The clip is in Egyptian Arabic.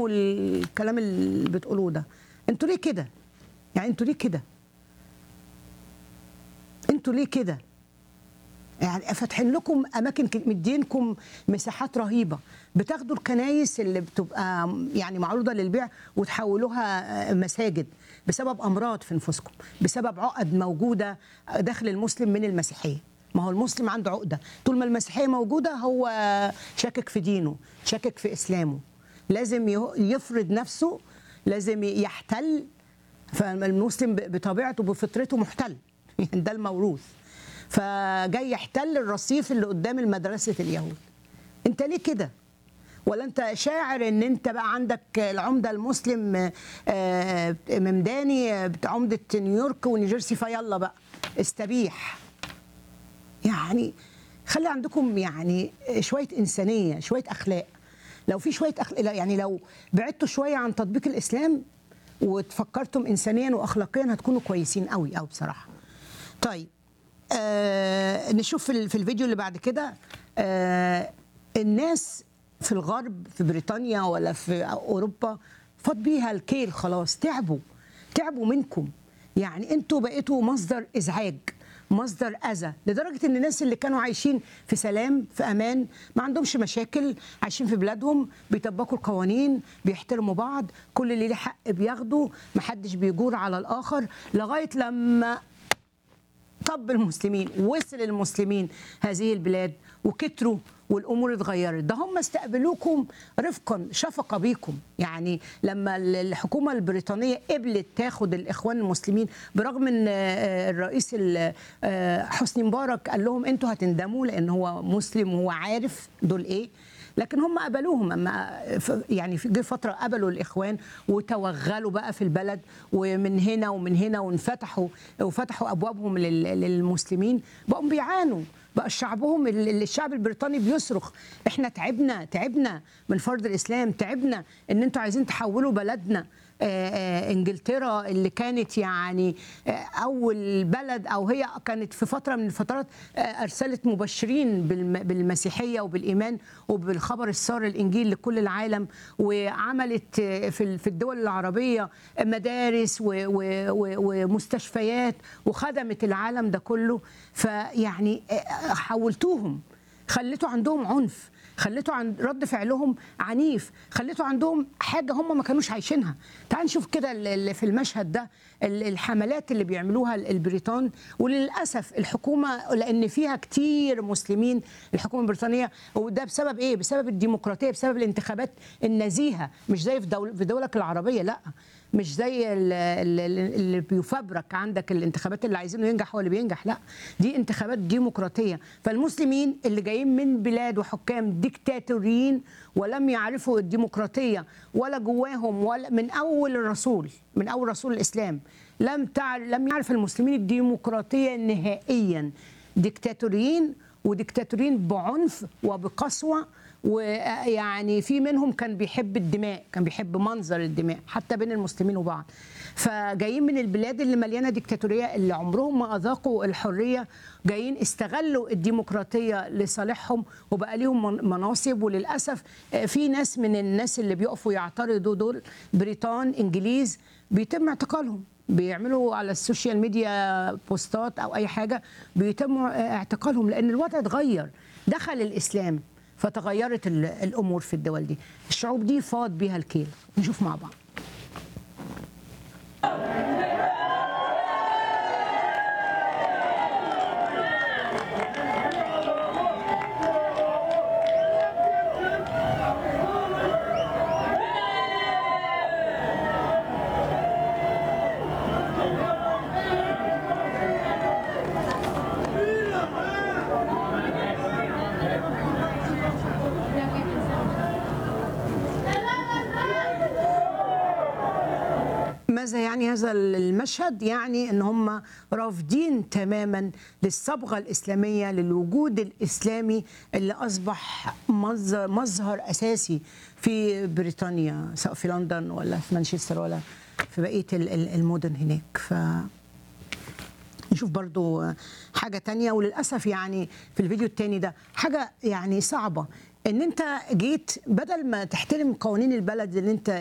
والكلام اللي بتقولوه ده انتوا ليه كده يعني انتوا ليه كده انتوا ليه كده يعني فاتحين لكم اماكن ك- مدينكم مساحات رهيبه بتاخدوا الكنايس اللي بتبقى يعني معروضه للبيع وتحولوها آه، مساجد بسبب امراض في نفوسكم بسبب عقد موجوده داخل المسلم من المسيحيه ما هو المسلم عنده عقده طول ما المسيحيه موجوده هو شاكك في دينه شاكك في اسلامه لازم يه- يفرض نفسه لازم يحتل فالمسلم ب- بطبيعته بفطرته محتل يعني ده الموروث فجاي يحتل الرصيف اللي قدام المدرسة اليهود انت ليه كده ولا انت شاعر ان انت بقى عندك العمده المسلم آه، ممداني آه، بتاع عمده نيويورك ونيوجيرسي فيلا بقى استبيح يعني خلي عندكم يعني شويه انسانيه شويه اخلاق لو في شويه أخلاق يعني لو بعدتوا شويه عن تطبيق الاسلام وتفكرتم انسانيا واخلاقيا هتكونوا كويسين قوي قوي بصراحه طيب آه نشوف في ال- في الفيديو اللي بعد كده آه الناس في الغرب في بريطانيا ولا في اوروبا فاض بيها الكيل خلاص تعبوا تعبوا منكم يعني انتوا بقيتوا مصدر ازعاج مصدر اذى لدرجه ان الناس اللي كانوا عايشين في سلام في امان ما عندهمش مشاكل عايشين في بلادهم بيطبقوا القوانين بيحترموا بعض كل اللي ليه حق بياخده محدش بيجور على الاخر لغايه لما طب المسلمين وصل المسلمين هذه البلاد وكتروا والامور اتغيرت ده هم استقبلوكم رفقا شفقه بيكم يعني لما الحكومه البريطانيه قبلت تاخد الاخوان المسلمين برغم ان آه، الرئيس ال- آه، حسني مبارك قال لهم انتوا هتندموا لان هو مسلم وهو عارف دول ايه لكن هم قبلوهم اما ف- يعني في جه فتره قبلوا الاخوان وتوغلوا بقى في البلد ومن هنا ومن هنا وانفتحوا وفتحوا ابوابهم لل- للمسلمين بقوا بيعانوا بقى شعبهم ال- ال- الشعب البريطاني بيصرخ احنا تعبنا تعبنا من فرض الاسلام تعبنا ان انتوا عايزين تحولوا بلدنا آه، آه، انجلترا اللي كانت يعني آه، اول بلد او هي كانت في فتره من الفترات آه، ارسلت مبشرين بالم- بالمسيحيه وبالايمان وبالخبر السار الانجيل لكل العالم وعملت آه، في ال- في الدول العربيه مدارس و- و- و- ومستشفيات وخدمت العالم ده كله فيعني آه، حولتوهم خليتوا عندهم عنف خليتوا عند رد فعلهم عنيف خليتوا عندهم حاجه هم ما كانوش عايشينها تعال نشوف كده ال- ال- في المشهد ده ال- الحملات اللي بيعملوها ال- البريطان وللاسف الحكومه لان فيها كتير مسلمين الحكومه البريطانيه وده بسبب ايه بسبب الديمقراطيه بسبب الانتخابات النزيهه مش زي في دول في دولك العربيه لا مش زي ال- ال- اللي بيفبرك عندك الانتخابات اللي عايزينه ينجح هو اللي بينجح لا دي انتخابات ديمقراطيه فالمسلمين اللي جايين من بلاد وحكام ديكتاتوريين ولم يعرفوا الديمقراطيه ولا جواهم ولا من اول الرسول من اول رسول الاسلام لم تعر لم يعرف المسلمين الديمقراطيه نهائيا ديكتاتوريين وديكتاتوريين بعنف وبقسوه ويعني في منهم كان بيحب الدماء كان بيحب منظر الدماء حتى بين المسلمين وبعض فجايين من البلاد اللي مليانه ديكتاتوريه اللي عمرهم ما اذاقوا الحريه جايين استغلوا الديمقراطيه لصالحهم وبقى ليهم من- مناصب وللاسف آه، في ناس من الناس اللي بيقفوا يعترضوا دول بريطان انجليز بيتم اعتقالهم بيعملوا على السوشيال ميديا بوستات او اي حاجه بيتم اعتقالهم لان الوضع اتغير دخل الاسلام فتغيرت ال- الامور في الدول دي الشعوب دي فاض بيها الكيل نشوف مع بعض ماذا يعني هذا المشهد؟ يعني ان هم رافضين تماما للصبغه الاسلاميه للوجود الاسلامي اللي اصبح مظهر, مظهر اساسي في بريطانيا سواء في لندن ولا في مانشستر ولا في بقيه ال- ال- المدن هناك ف نشوف برضو حاجة تانية وللأسف يعني في الفيديو التاني ده حاجة يعني صعبة ان انت جيت بدل ما تحترم قوانين البلد اللي انت